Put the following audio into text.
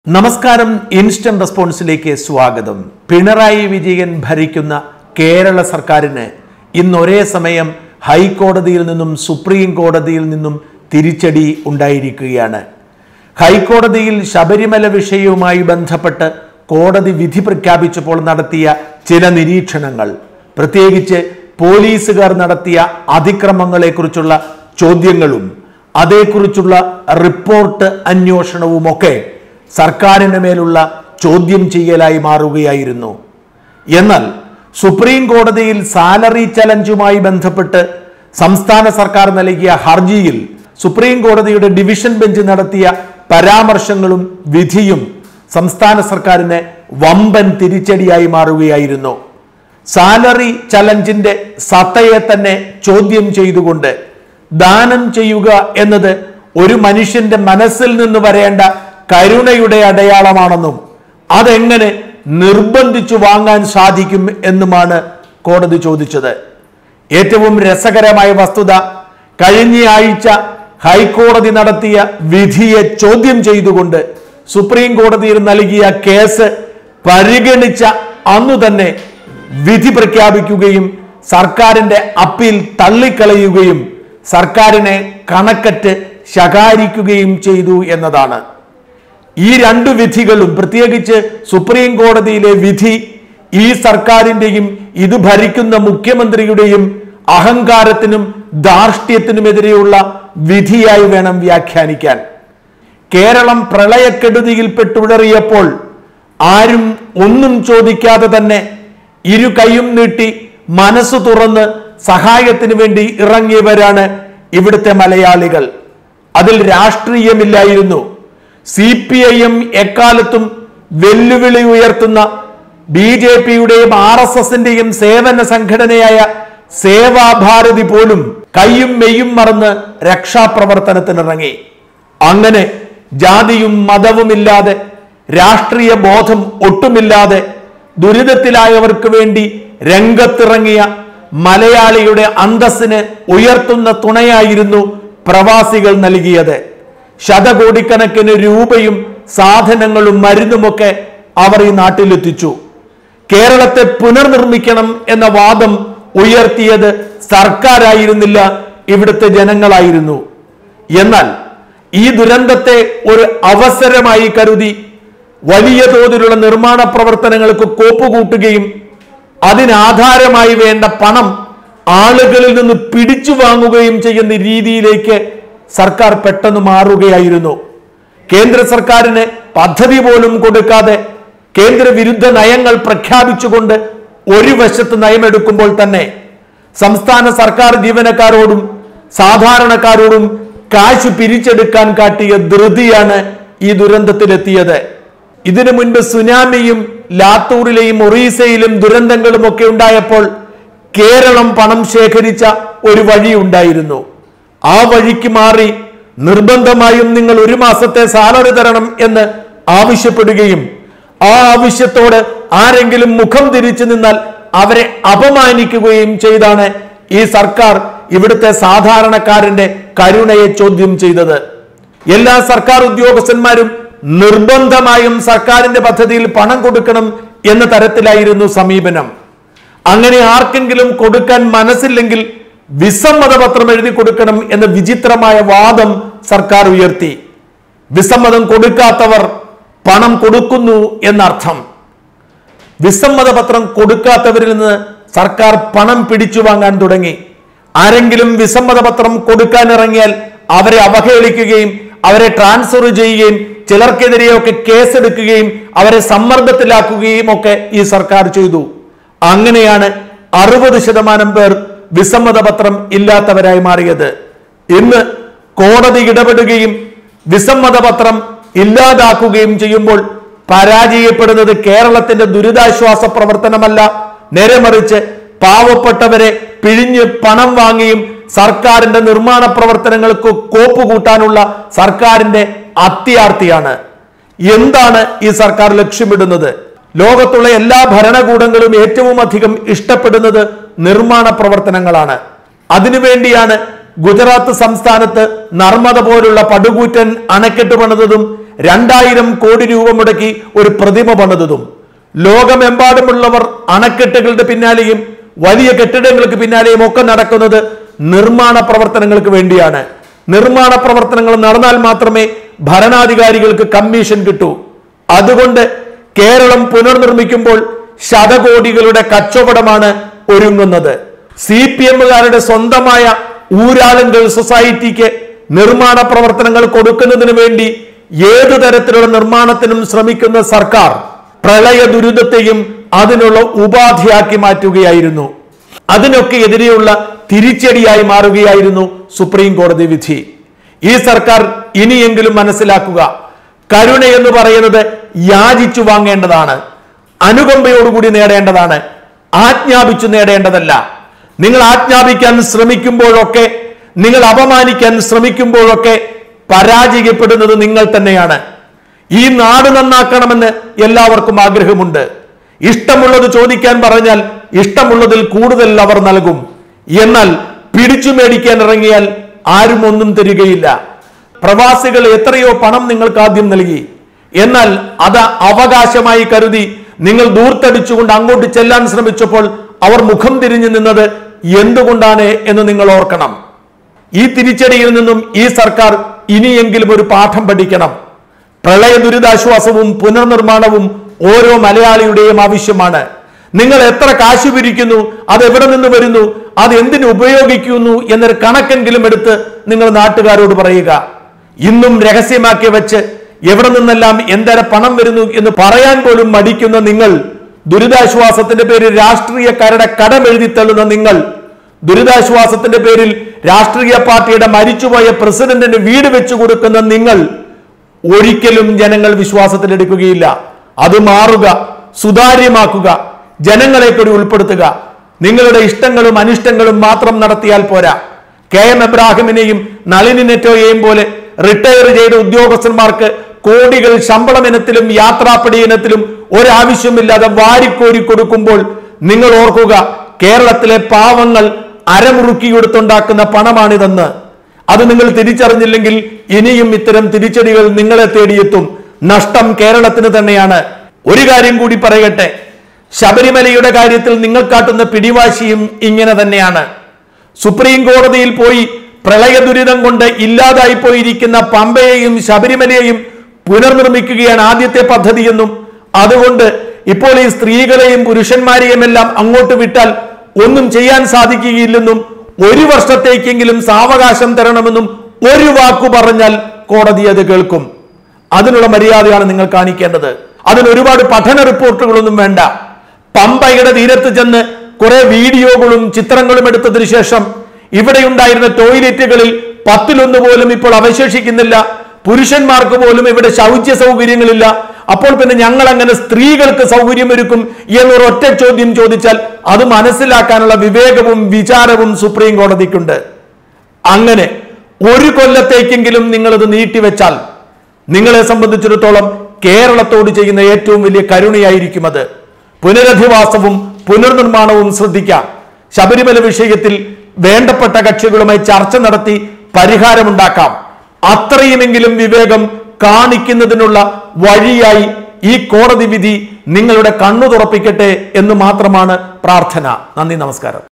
നമസ്കാരം ഇൻസ്റ്റന്റ് റെസ്പോൺസിലേക്ക് സ്വാഗതം പിണറായി വിജയൻ ഭരിക്കുന്ന കേരള സർക്കാരിന് ഇന്ന് ഒരേ സമയം ഹൈക്കോടതിയിൽ നിന്നും സുപ്രീം കോടതിയിൽ നിന്നും തിരിച്ചടി ഉണ്ടായിരിക്കുകയാണ് ഹൈക്കോടതിയിൽ ശബരിമല വിഷയവുമായി ബന്ധപ്പെട്ട് കോടതി വിധി പ്രഖ്യാപിച്ചപ്പോൾ നടത്തിയ ചില നിരീക്ഷണങ്ങൾ പ്രത്യേകിച്ച് പോലീസുകാർ നടത്തിയ അതിക്രമങ്ങളെക്കുറിച്ചുള്ള ചോദ്യങ്ങളും അതേക്കുറിച്ചുള്ള റിപ്പോർട്ട് അന്വേഷണവുമൊക്കെ സർക്കാരിന് മേലുള്ള ചോദ്യം ചെയ്യലായി മാറുകയായിരുന്നു എന്നാൽ സുപ്രീം കോടതിയിൽ സാലറി ചലഞ്ചുമായി ബന്ധപ്പെട്ട് സംസ്ഥാന സർക്കാർ നൽകിയ ഹർജിയിൽ സുപ്രീം കോടതിയുടെ ഡിവിഷൻ ബെഞ്ച് നടത്തിയ പരാമർശങ്ങളും വിധിയും സംസ്ഥാന സർക്കാരിന് വമ്പൻ തിരിച്ചടിയായി മാറുകയായിരുന്നു സാലറി ചലഞ്ചിന്റെ സത്തയെ തന്നെ ചോദ്യം ചെയ്തുകൊണ്ട് ദാനം ചെയ്യുക എന്നത് ഒരു മനുഷ്യന്റെ മനസ്സിൽ നിന്ന് വരേണ്ട കരുണയുടെ അടയാളമാണെന്നും അതെങ്ങനെ നിർബന്ധിച്ചു വാങ്ങാൻ സാധിക്കും എന്നുമാണ് കോടതി ചോദിച്ചത് ഏറ്റവും രസകരമായ വസ്തുത കഴിഞ്ഞ ആഴ്ച ഹൈക്കോടതി നടത്തിയ വിധിയെ ചോദ്യം ചെയ്തുകൊണ്ട് സുപ്രീം കോടതിയിൽ നൽകിയ കേസ് പരിഗണിച്ച അന്നു തന്നെ വിധി പ്രഖ്യാപിക്കുകയും സർക്കാരിന്റെ അപ്പീൽ തള്ളിക്കളയുകയും സർക്കാരിനെ കണക്കറ്റ് ശകാരിക്കുകയും ചെയ്തു എന്നതാണ് ഈ രണ്ടു വിധികളും പ്രത്യേകിച്ച് സുപ്രീം കോടതിയിലെ വിധി ഈ സർക്കാരിന്റെയും ഇത് ഭരിക്കുന്ന മുഖ്യമന്ത്രിയുടെയും അഹങ്കാരത്തിനും ധാർഷ്ട്യത്തിനുമെതിരെയുള്ള വിധിയായി വേണം വ്യാഖ്യാനിക്കാൻ കേരളം പ്രളയക്കെടുതിയിൽപ്പെട്ടുടറിയപ്പോൾ ആരും ഒന്നും ചോദിക്കാതെ തന്നെ ഇരു കൈയും നീട്ടി മനസ്സ് തുറന്ന് സഹായത്തിന് വേണ്ടി ഇറങ്ങിയവരാണ് ഇവിടുത്തെ മലയാളികൾ അതിൽ രാഷ്ട്രീയമില്ലായിരുന്നു സി പി ഐ എം എക്കാലത്തും വെല്ലുവിളി ഉയർത്തുന്ന ബി ജെ പിയുടെയും ആർ എസ് എസിന്റെയും സേവന സംഘടനയായ സേവാഭാരതി പോലും കൈയും മെയ്യും മറന്ന് രക്ഷാപ്രവർത്തനത്തിനിറങ്ങി അങ്ങനെ ജാതിയും മതവുമില്ലാതെ രാഷ്ട്രീയ ബോധം ഒട്ടുമില്ലാതെ ദുരിതത്തിലായവർക്ക് വേണ്ടി രംഗത്തിറങ്ങിയ മലയാളിയുടെ അന്തസ്സിന് ഉയർത്തുന്ന തുണയായിരുന്നു പ്രവാസികൾ നൽകിയത് ശതകോടിക്കണക്കിന് രൂപയും സാധനങ്ങളും മരുന്നുമൊക്കെ അവർ ഈ നാട്ടിലെത്തിച്ചു കേരളത്തെ പുനർനിർമ്മിക്കണം എന്ന വാദം ഉയർത്തിയത് സർക്കാരായിരുന്നില്ല ഇവിടുത്തെ ജനങ്ങളായിരുന്നു എന്നാൽ ഈ ദുരന്തത്തെ ഒരു അവസരമായി കരുതി വലിയ തോതിലുള്ള നിർമ്മാണ പ്രവർത്തനങ്ങൾക്ക് കോപ്പുകൂട്ടുകയും അതിനാധാരമായി വേണ്ട പണം ആളുകളിൽ നിന്ന് പിടിച്ചു വാങ്ങുകയും ചെയ്യുന്ന രീതിയിലേക്ക് സർക്കാർ പെട്ടെന്ന് മാറുകയായിരുന്നു കേന്ദ്ര സർക്കാരിന് പദ്ധതി പോലും കൊടുക്കാതെ കേന്ദ്ര വിരുദ്ധ നയങ്ങൾ പ്രഖ്യാപിച്ചുകൊണ്ട് ഒരു വശത്ത് നയമെടുക്കുമ്പോൾ തന്നെ സംസ്ഥാന സർക്കാർ ജീവനക്കാരോടും സാധാരണക്കാരോടും കാശ് പിരിച്ചെടുക്കാൻ കാട്ടിയ ധൃതിയാണ് ഈ ദുരന്തത്തിലെത്തിയത് ഇതിനു മുൻപ് സുനാമിയും ലാത്തൂറിലെയും ഒറീസയിലും ദുരന്തങ്ങളും ഒക്കെ ഉണ്ടായപ്പോൾ കേരളം പണം ശേഖരിച്ച ഒരു വഴി ഉണ്ടായിരുന്നു ആ വഴിക്ക് മാറി നിർബന്ധമായും നിങ്ങൾ ഒരു മാസത്തെ സാലറി തരണം എന്ന് ആവശ്യപ്പെടുകയും ആ ആവശ്യത്തോട് ആരെങ്കിലും മുഖം തിരിച്ചു നിന്നാൽ അവരെ അപമാനിക്കുകയും ചെയ്താണ് ഈ സർക്കാർ ഇവിടുത്തെ സാധാരണക്കാരന്റെ കരുണയെ ചോദ്യം ചെയ്തത് എല്ലാ സർക്കാർ ഉദ്യോഗസ്ഥന്മാരും നിർബന്ധമായും സർക്കാരിന്റെ പദ്ധതിയിൽ പണം കൊടുക്കണം എന്ന തരത്തിലായിരുന്നു സമീപനം അങ്ങനെ ആർക്കെങ്കിലും കൊടുക്കാൻ മനസ്സില്ലെങ്കിൽ വിസമ്മതപത്രം എഴുതി കൊടുക്കണം എന്ന വിചിത്രമായ വാദം സർക്കാർ ഉയർത്തി വിസമ്മതം കൊടുക്കാത്തവർ പണം കൊടുക്കുന്നു എന്നർത്ഥം വിസമ്മതപത്രം കൊടുക്കാത്തവരിൽ നിന്ന് സർക്കാർ പണം പിടിച്ചു വാങ്ങാൻ തുടങ്ങി ആരെങ്കിലും വിസമ്മതപത്രം കൊടുക്കാൻ ഇറങ്ങിയാൽ അവരെ അവഹേളിക്കുകയും അവരെ ട്രാൻസ്ഫർ ചെയ്യുകയും ചിലർക്കെതിരെയൊക്കെ കേസെടുക്കുകയും അവരെ സമ്മർദ്ദത്തിലാക്കുകയും ഒക്കെ ഈ സർക്കാർ ചെയ്തു അങ്ങനെയാണ് അറുപത് ശതമാനം പേർ വിസമ്മതപത്രം ഇല്ലാത്തവരായി മാറിയത് ഇന്ന് കോടതി ഇടപെടുകയും വിസമ്മതപത്രം ഇല്ലാതാക്കുകയും ചെയ്യുമ്പോൾ പരാജയപ്പെടുന്നത് കേരളത്തിന്റെ ദുരിതാശ്വാസ പ്രവർത്തനമല്ല നേരെ മറിച്ച് പാവപ്പെട്ടവരെ പിഴിഞ്ഞ് പണം വാങ്ങിയും സർക്കാരിന്റെ നിർമ്മാണ പ്രവർത്തനങ്ങൾക്ക് കോപ്പ് കൂട്ടാനുള്ള സർക്കാരിന്റെ അത്യാർത്തിയാണ് എന്താണ് ഈ സർക്കാർ ലക്ഷ്യമിടുന്നത് ലോകത്തുള്ള എല്ലാ ഭരണകൂടങ്ങളും ഏറ്റവും അധികം ഇഷ്ടപ്പെടുന്നത് നിർമ്മാണ പ്രവർത്തനങ്ങളാണ് അതിനുവേണ്ടിയാണ് ഗുജറാത്ത് സംസ്ഥാനത്ത് നർമ്മദ പോലുള്ള പടുകൂറ്റൻ അണക്കെട്ട് പണിതതും രണ്ടായിരം കോടി രൂപ മുടക്കി ഒരു പ്രതിമ പണിതതും ലോകമെമ്പാടുമുള്ളവർ അണക്കെട്ടുകളുടെ പിന്നാലെയും വലിയ കെട്ടിടങ്ങൾക്ക് പിന്നാലെയും ഒക്കെ നടക്കുന്നത് നിർമ്മാണ പ്രവർത്തനങ്ങൾക്ക് വേണ്ടിയാണ് നിർമ്മാണ പ്രവർത്തനങ്ങൾ നടന്നാൽ മാത്രമേ ഭരണാധികാരികൾക്ക് കമ്മീഷൻ കിട്ടൂ അതുകൊണ്ട് കേരളം പുനർനിർമ്മിക്കുമ്പോൾ ശതകോടികളുടെ കച്ചവടമാണ് ഒരുങ്ങുന്നത് സി പി എമ്മുകാരുടെ സ്വന്തമായ ഊരാളുങ്കൽ സൊസൈറ്റിക്ക് നിർമ്മാണ പ്രവർത്തനങ്ങൾ കൊടുക്കുന്നതിന് വേണ്ടി ഏതു തരത്തിലുള്ള നിർമ്മാണത്തിനും ശ്രമിക്കുന്ന സർക്കാർ പ്രളയ ദുരിതത്തെയും അതിനുള്ള ഉപാധിയാക്കി മാറ്റുകയായിരുന്നു അതിനൊക്കെ എതിരെയുള്ള തിരിച്ചടിയായി മാറുകയായിരുന്നു സുപ്രീം കോടതി വിധി ഈ സർക്കാർ ഇനിയെങ്കിലും മനസ്സിലാക്കുക കരുണ എന്ന് പറയുന്നത് യാചിച്ചു വാങ്ങേണ്ടതാണ് അനുകമ്പയോടുകൂടി നേടേണ്ടതാണ് ആജ്ഞാപിച്ചു നേടേണ്ടതല്ല നിങ്ങൾ ആജ്ഞാപിക്കാൻ ശ്രമിക്കുമ്പോഴൊക്കെ നിങ്ങൾ അപമാനിക്കാൻ ശ്രമിക്കുമ്പോഴൊക്കെ പരാജയപ്പെടുന്നത് നിങ്ങൾ തന്നെയാണ് ഈ നാട് നന്നാക്കണമെന്ന് എല്ലാവർക്കും ആഗ്രഹമുണ്ട് ഇഷ്ടമുള്ളത് ചോദിക്കാൻ പറഞ്ഞാൽ ഇഷ്ടമുള്ളതിൽ കൂടുതൽ അവർ നൽകും എന്നാൽ പിടിച്ചു മേടിക്കാൻ ഇറങ്ങിയാൽ ആരും ഒന്നും തരികയില്ല പ്രവാസികൾ എത്രയോ പണം നിങ്ങൾക്ക് ആദ്യം നൽകി എന്നാൽ അത് അവകാശമായി കരുതി നിങ്ങൾ ദൂർത്തടിച്ചുകൊണ്ട് അങ്ങോട്ട് ചെല്ലാൻ ശ്രമിച്ചപ്പോൾ അവർ മുഖം തിരിഞ്ഞു നിന്നത് എന്തുകൊണ്ടാണ് എന്ന് നിങ്ങൾ ഓർക്കണം ഈ തിരിച്ചടിയിൽ നിന്നും ഈ സർക്കാർ ഇനിയെങ്കിലും ഒരു പാഠം പഠിക്കണം പ്രളയ ദുരിതാശ്വാസവും പുനർനിർമ്മാണവും ഓരോ മലയാളിയുടെയും ആവശ്യമാണ് നിങ്ങൾ എത്ര കാശ് പിരിക്കുന്നു അത് എവിടെ നിന്ന് വരുന്നു അത് എന്തിനു ഉപയോഗിക്കുന്നു എന്നൊരു കണക്കെങ്കിലും എടുത്ത് നിങ്ങൾ നാട്ടുകാരോട് പറയുക ഇന്നും രഹസ്യമാക്കി വെച്ച് എവിടെ നിന്നെല്ലാം എന്തര പണം വരുന്നു എന്ന് പറയാൻ പോലും മടിക്കുന്ന നിങ്ങൾ ദുരിതാശ്വാസത്തിന്റെ പേരിൽ രാഷ്ട്രീയക്കാരുടെ കടം എഴുതി തള്ളുന്ന നിങ്ങൾ ദുരിതാശ്വാസത്തിന്റെ പേരിൽ രാഷ്ട്രീയ പാർട്ടിയുടെ മരിച്ചുപോയ പ്രസിഡന്റിന് വീട് വെച്ചു കൊടുക്കുന്ന നിങ്ങൾ ഒരിക്കലും ജനങ്ങൾ വിശ്വാസത്തിലെടുക്കുകയില്ല അത് മാറുക സുതാര്യമാക്കുക ജനങ്ങളെ കൂടി ഉൾപ്പെടുത്തുക നിങ്ങളുടെ ഇഷ്ടങ്ങളും അനിഷ്ടങ്ങളും മാത്രം നടത്തിയാൽ പോരാ കെ എം എബ്രാഹിമിനെയും നളിനി നെറ്റോയെയും പോലെ റിട്ടയർ ചെയ്ത ഉദ്യോഗസ്ഥന്മാർക്ക് കോടികൾ ശമ്പളം ഇനത്തിലും യാത്രാപ്പടി ഇനത്തിലും ഒരാവശ്യമില്ലാതെ വാരിക്കോരി കൊടുക്കുമ്പോൾ നിങ്ങൾ ഓർക്കുക കേരളത്തിലെ പാവങ്ങൾ അരമുറുക്കിയെടുത്തുണ്ടാക്കുന്ന പണമാണിതെന്ന് അത് നിങ്ങൾ തിരിച്ചറിഞ്ഞില്ലെങ്കിൽ ഇനിയും ഇത്തരം തിരിച്ചടികൾ നിങ്ങളെ തേടിയെത്തും നഷ്ടം കേരളത്തിന് തന്നെയാണ് ഒരു കാര്യം കൂടി പറയട്ടെ ശബരിമലയുടെ കാര്യത്തിൽ നിങ്ങൾ കാട്ടുന്ന പിടിവാശിയും ഇങ്ങനെ തന്നെയാണ് സുപ്രീം കോടതിയിൽ പോയി പ്രളയ ദുരിതം കൊണ്ട് ഇല്ലാതായി പോയിരിക്കുന്ന പമ്പയെയും ശബരിമലയെയും പുനർനിർമ്മിക്കുകയാണ് ആദ്യത്തെ പദ്ധതിയെന്നും അതുകൊണ്ട് ഇപ്പോൾ ഈ സ്ത്രീകളെയും പുരുഷന്മാരെയും എല്ലാം അങ്ങോട്ട് വിട്ടാൽ ഒന്നും ചെയ്യാൻ സാധിക്കുകയില്ലെന്നും ഒരു വർഷത്തേക്കെങ്കിലും സാവകാശം തരണമെന്നും ഒരു വാക്കു പറഞ്ഞാൽ കോടതി അത് കേൾക്കും അതിനുള്ള മര്യാദയാണ് നിങ്ങൾ കാണിക്കേണ്ടത് അതിന് ഒരുപാട് പഠന റിപ്പോർട്ടുകളൊന്നും വേണ്ട പമ്പയുടെ തീരത്ത് ചെന്ന് കുറെ വീഡിയോകളും ചിത്രങ്ങളും എടുത്തതിനു ശേഷം ഇവിടെ ഉണ്ടായിരുന്ന ടോയ്ലറ്റുകളിൽ പത്തിലൊന്ന് പോലും ഇപ്പോൾ അവശേഷിക്കുന്നില്ല പുരുഷന്മാർക്ക് പോലും ഇവിടെ ശൗച്യ സൗകര്യങ്ങളില്ല അപ്പോൾ പിന്നെ ഞങ്ങൾ അങ്ങനെ സ്ത്രീകൾക്ക് സൗകര്യമൊരുക്കും എന്നൊരൊറ്റ ചോദ്യം ചോദിച്ചാൽ അത് മനസ്സിലാക്കാനുള്ള വിവേകവും വിചാരവും സുപ്രീം കോടതിക്കുണ്ട് അങ്ങനെ ഒരു കൊല്ലത്തേക്കെങ്കിലും നിങ്ങളത് നീട്ടിവെച്ചാൽ നിങ്ങളെ സംബന്ധിച്ചിടത്തോളം കേരളത്തോട് ചെയ്യുന്ന ഏറ്റവും വലിയ കരുണയായിരിക്കും അത് പുനരധിവാസവും പുനർനിർമ്മാണവും ശ്രദ്ധിക്കാം ശബരിമല വിഷയത്തിൽ വേണ്ടപ്പെട്ട കക്ഷികളുമായി ചർച്ച നടത്തി പരിഹാരമുണ്ടാക്കാം അത്രയുമെങ്കിലും വിവേകം കാണിക്കുന്നതിനുള്ള വഴിയായി ഈ കോടതി വിധി നിങ്ങളുടെ കണ്ണു തുറപ്പിക്കട്ടെ എന്ന് മാത്രമാണ് പ്രാർത്ഥന നന്ദി നമസ്കാരം